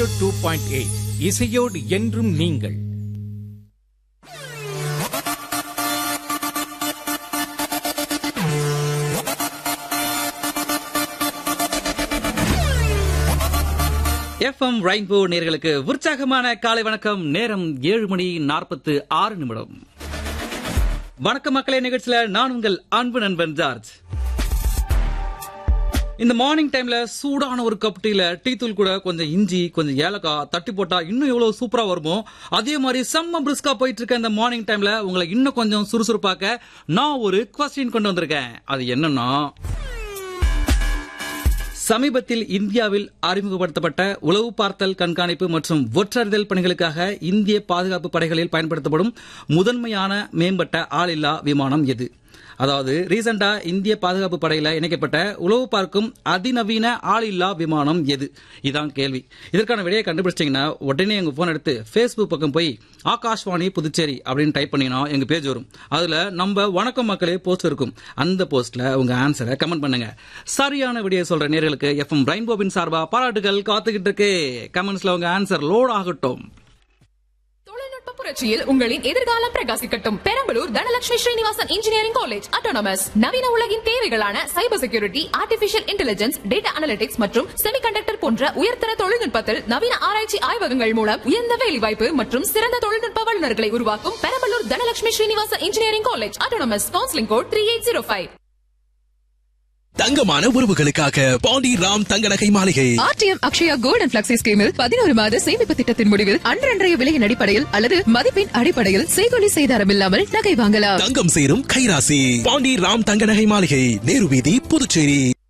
two point eight இசையோடு என்றும் நீங்கள் எஃப்எம் ரெயின்போ நேர்களுக்கு உற்சாகமான காலை வணக்கம் நேரம் ஏழு மணி நாற்பத்து ஆறு நிமிடம் வணக்கம் மக்களே நிகழ்ச்சியில நான் உங்கள் அன்பு நண்பன் ஜார்ஜ் இந்த மார்னிங் டைம்ல சூடான ஒரு கப் டீல டீ தூள் கூட கொஞ்சம் இஞ்சி கொஞ்சம் ஏலக்காய் தட்டி போட்டா இன்னும் எவ்வளவு சூப்பரா வருமோ அதே மாதிரி செம்ம பிரிஸ்கா போயிட்டு இருக்க இந்த மார்னிங் டைம்ல உங்களை இன்னும் கொஞ்சம் சுறுசுறுப்பாக்க நான் ஒரு கொஸ்டின் கொண்டு வந்திருக்கேன் அது என்னன்னா சமீபத்தில் இந்தியாவில் அறிமுகப்படுத்தப்பட்ட உளவு பார்த்தல் கண்காணிப்பு மற்றும் ஒற்றறிதல் பணிகளுக்காக இந்திய பாதுகாப்பு படைகளில் பயன்படுத்தப்படும் முதன்மையான மேம்பட்ட ஆளில்லா விமானம் எது அதாவது ரீசெண்டா இந்திய பாதுகாப்பு படையில இணைக்கப்பட்ட உளவு பார்க்கும் அதிநவீன ஆளில்லா விமானம் எது இதான் கேள்வி இதற்கான விடையை கண்டுபிடிச்சிங்கன்னா உடனே எங்க போன் எடுத்து ஃபேஸ்புக் பக்கம் போய் ஆகாஷ்வாணி புதுச்சேரி அப்படின்னு டைப் பண்ணீங்கன்னா எங்க பேஜ் வரும் அதுல நம்ம வணக்கம் மக்களே போஸ்ட் இருக்கும் அந்த போஸ்ட்ல உங்க ஆன்சரை கமெண்ட் பண்ணுங்க சரியான விடையை சொல்ற நேர்களுக்கு எஃப்எம் ரெயின்போவின் சார்பா பாராட்டுகள் காத்துக்கிட்டு இருக்கு கமெண்ட்ஸ்ல உங்க ஆன்சர் லோட் ஆகட்டும் தொழில்நுட்ப புரட்சியில் உங்களின் எதிர்காலம் பிரகாசிக்கட்டும் Perambalur Dhanalakshmi Srinivasan engineering college autonomous நவீன உலகின் தேவைகளான cyber security artificial intelligence data analytics மற்றும் செமிகண்டக்டர் போன்ற உயர்தர தொழில்நுட்பத்தில் நவீன ஆராய்ச்சி ஆய்வகங்கள் மூலம் உயர்ந்த வேலைவாய்ப்பு மற்றும் சிறந்த தொழில்நுட்ப வல்லுநர்களை உருவாக்கும் Perambalur Dhanalakshmi Srinivasan engineering college autonomous counselling code three eight zero five தங்கமான உறவுகளுக்காக பாண்டி ராம் தங்க நகை மாளிகை RTM Akshaya gold and flexi ஸ்கீமில் பதினோரு மாத சேமிப்பு திட்டத்தின் முடிவில் அன்றன்றைய விலையின் அடிப்படையில் அல்லது மதிப்பின் அடிப்படையில் செய்கொலி செய்தாரம் இல்லாமல் நகை வாங்கலாம் தங்கம் சேரும் கைராசி பாண்டி ராம் தங்க நகை மாளிகை நேரு வீதி புதுச்சேரி